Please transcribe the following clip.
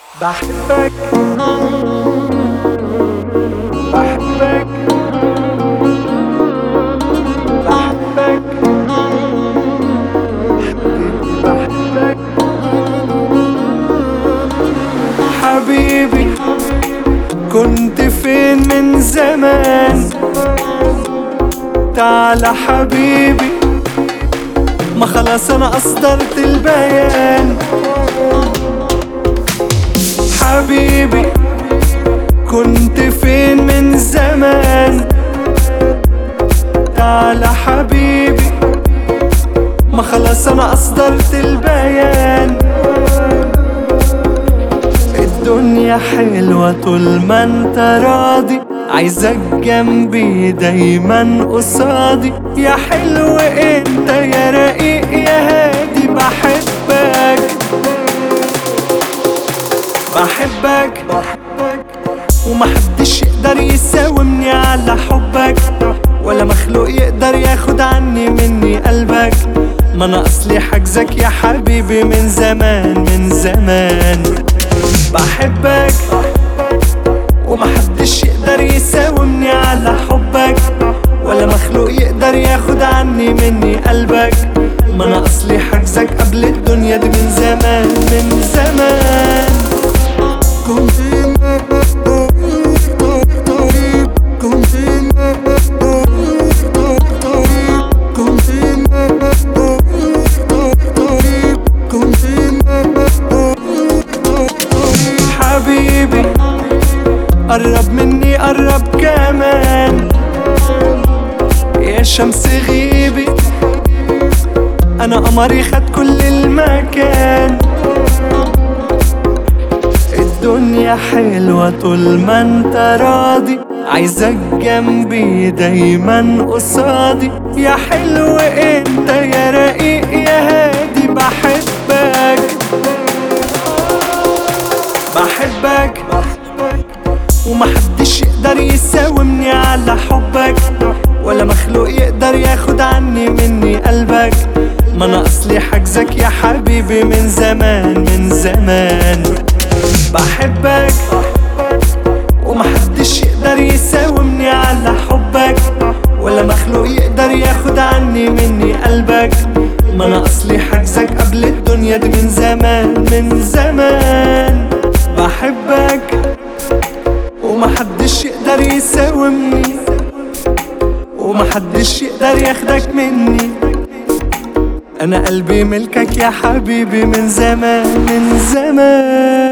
بحبك بحبك بحبك حبيبي بحبك حبيبي كنت فين من زمان تعال حبيبي ما خلاص انا اصدرت البيان حبيبي كنت فين من زمان تعال حبيبي ما خلاص انا اصدرت البيان الدنيا حلوة طول ما انت راضي عايزك جنبي دايما قصادي يا حلو انت يا رقيق يا هادي بحبك بحبك ومحدش يقدر يساومني على حبك ولا مخلوق يقدر ياخد عني مني قلبك ما انا اصلي حجزك يا حبيبي من زمان من زمان بحبك ومحدش يقدر يساومني على حبك ولا مخلوق يقدر ياخد عني مني قلبك ما انا اصلي حجزك قبل الدنيا دي من زمان من زمان حبيبي قرب مني قرب كمان يا شمس غيبي انا قمري خد كل المكان الدنيا حلوة طول ما انت راضي عايزك جنبي دايما قصادي يا حلو انت يا رقيق يا هادي بحبك بحبك ومحدش يقدر يساومني على حبك ولا مخلوق يقدر ياخد عني مني قلبك ما انا اصلي حجزك يا حبيبي من زمان من زمان بحبك ومحدش يقدر يساومني على حبك ولا مخلوق يقدر ياخد عني مني قلبك ما انا اصلي حجزك قبل الدنيا دي من زمان من زمان بحبك ومحدش يقدر يساومني ومحدش يقدر ياخدك مني انا قلبي ملكك يا حبيبي من زمان من زمان